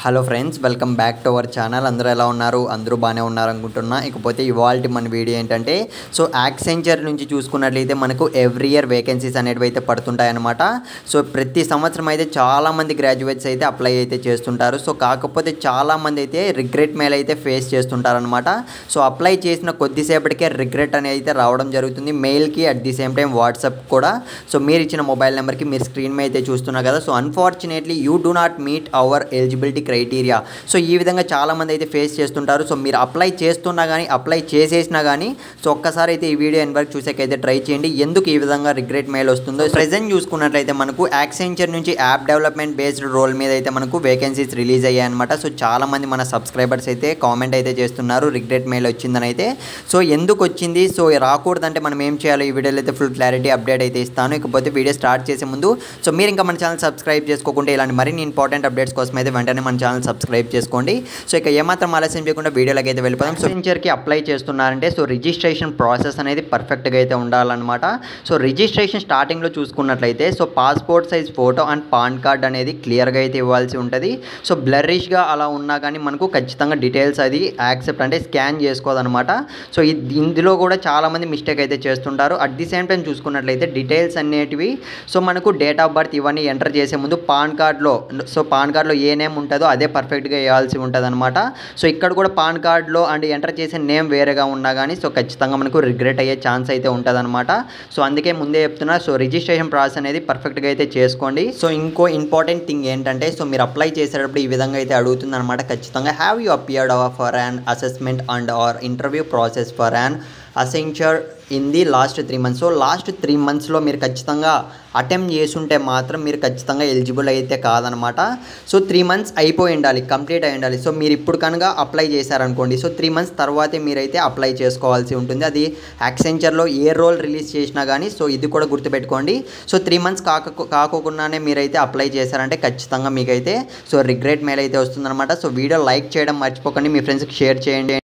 hello friends welcome back to our channel అందరూ ఎలా ఉన్నారు అందరూ బాగానే ఉన్నారు అనుకుంటున్నా ఇకపోతే ఇవాళ మన వీడియో ఏంటంటే సో యాక్సెంచర్ నుంచి చూసుకున్నట్లయితే మనకు ఎవ్రీ ఇయర్ వేకెన్సీస్ అనేవి అయితే పడుతుంటాయన్నమాట సో ప్రతి సంవత్సరం అయితే చాలామంది గ్రాడ్యుయేట్స్ అయితే అప్లై అయితే చేస్తుంటారు సో కాకపోతే చాలామంది అయితే రిగ్రెట్ మెయిల్ అయితే ఫేస్ చేస్తుంటారనమాట సో అప్లై చేసిన కొద్దిసేపటికే రిగ్రెట్ అనేది అయితే రావడం జరుగుతుంది మెయిల్కి at the same time WhatsApp కూడా సో మీరు ఇచ్చిన మొబైల్ నెంబర్కి మీరు స్క్రీన్ మీద అయితే చూస్తున్నారు కదా so unfortunately you do not meet our eligibility criteria so ఈ విధంగా చాలామంది అయితే ఫేస్ చేస్తుంటారు సో మీరు అప్లై చేస్తున్నా కానీ అప్లై చేసేసినా కానీ సో ఒక్కసారి అయితే ఈ వీడియో ఎండ్ వరకు చూసాకైతే ట్రై చేయండి ఎందుకు ఈ విధంగా రిగ్రెట్ మెయిల్ వస్తుందో ప్రెజెంట్ చూసుకున్నట్లయితే మనకు యాక్సెంచర్ నుంచి యాప్ డెవలప్మెంట్ బేస్డ్ రోల్ మీద అయితే మనకు వేకెన్సీస్ రిలీజ్ అయ్యాయి అనమాట సో చాలామంది మన సబ్స్క్రైబర్స్ అయితే కామెంట్ అయితే చేస్తున్నారు రిగ్రెట్ మెయిల్ వచ్చిందని అయితే సో ఎందుకు వచ్చింది సో రాకూడదంటే మనం ఏం చేయాలో ఈ వీడియోలో అయితే ఫుల్ క్లారిటీ అప్డేట్ అయితే ఇస్తాను ఇకపోతే వీడియో స్టార్ట్ చేసే ముందు సో మీరు ఇంకా మన ఛానల్ సబ్స్క్రైబ్ చేసుకోకుంటే ఇలాంటి మరిన్ని ఇంపార్టెంట్ అప్డేట్స్ కోసం అయితే వెంటనే మన ఛానల్ సబ్స్క్రైబ్ చేసుకోండి సో ఇక ఏమాత్రం ఆలస్యం చేయకుండా వీడియోలోకి అయితే వెళ్ళిపోదాం సో సెంచర్కి అప్లై చేస్తున్నారంటే సో రిజిస్ట్రేషన్ ప్రాసెస్ అనేది పర్ఫెక్ట్గా అయితే ఉండాలన్నమాట సో రిజిస్ట్రేషన్ స్టార్టింగ్లో చూసుకున్నట్లయితే so passport size photo and PAN card అనేది క్లియర్గా అయితే ఇవ్వాల్సి ఉంటుంది సో బ్లరిష్గా అలా ఉన్నా కానీ మనకు ఖచ్చితంగా డీటెయిల్స్ అది యాక్సెప్ట్ అంటే స్కాన్ చేసుకోదనమాట సో ఇది ఇందులో కూడా చాలామంది మిస్టేక్ అయితే చేస్తుంటారు అట్ ది సేమ్ టైం చూసుకున్నట్లయితే డీటెయిల్స్ అనేటివి సో మనకు డేట్ ఆఫ్ బర్త్ ఇవన్నీ ఎంటర్ చేసే ముందు పాన్ కార్డ్లో సో పాన్ కార్డ్లో ఏ నేమ్ ఉంటుందో అదే పర్ఫెక్ట్గా వేయాల్సి ఉంటుంది అనమాట సో ఇక్కడ కూడా పాన్ కార్డ్లో అండ్ ఎంటర్ చేసే నేమ్ వేరేగా ఉన్నా కానీ సో ఖచ్చితంగా మనకు రిగ్రెట్ అయ్యే ఛాన్స్ అయితే ఉంటుంది సో అందుకే ముందే చెప్తున్నా సో రిజిస్ట్రేషన్ ప్రాసెస్ అనేది పర్ఫెక్ట్గా అయితే చేసుకోండి సో ఇంకో ఇంపార్టెంట్ థింగ్ ఏంటంటే సో మీరు అప్లై చేసేటప్పుడు ఈ విధంగా అయితే అడుగుతుంది అనమాట ఖచ్చితంగా have you appeared for an assessment and or interview process for an Accenture in the last three months so last three మంత్స్లో మీరు ఖచ్చితంగా అటెంప్ట్ చేసుంటే మాత్రం మీరు ఖచ్చితంగా ఎలిజిబుల్ అయితే కాదనమాట సో త్రీ మంత్స్ అయిపోయి ఉండాలి కంప్లీట్ అయి ఉండాలి సో మీరు ఇప్పుడు కనుక అప్లై చేశారనుకోండి సో త్రీ మంత్స్ తర్వాతే మీరైతే అప్లై చేసుకోవాల్సి ఉంటుంది అది యాక్సెంచర్లో ఏ రోల్ రిలీజ్ చేసినా కానీ సో ఇది కూడా గుర్తుపెట్టుకోండి సో త్రీ మంత్స్ కాక కాకోకుండానే మీరైతే అప్లై చేశారంటే ఖచ్చితంగా మీకైతే సో రిగ్రెట్ మెయిల్ అయితే వస్తుందన్నమాట సో వీడియో లైక్ చేయడం మర్చిపోకండి మీ ఫ్రెండ్స్కి షేర్ చేయండి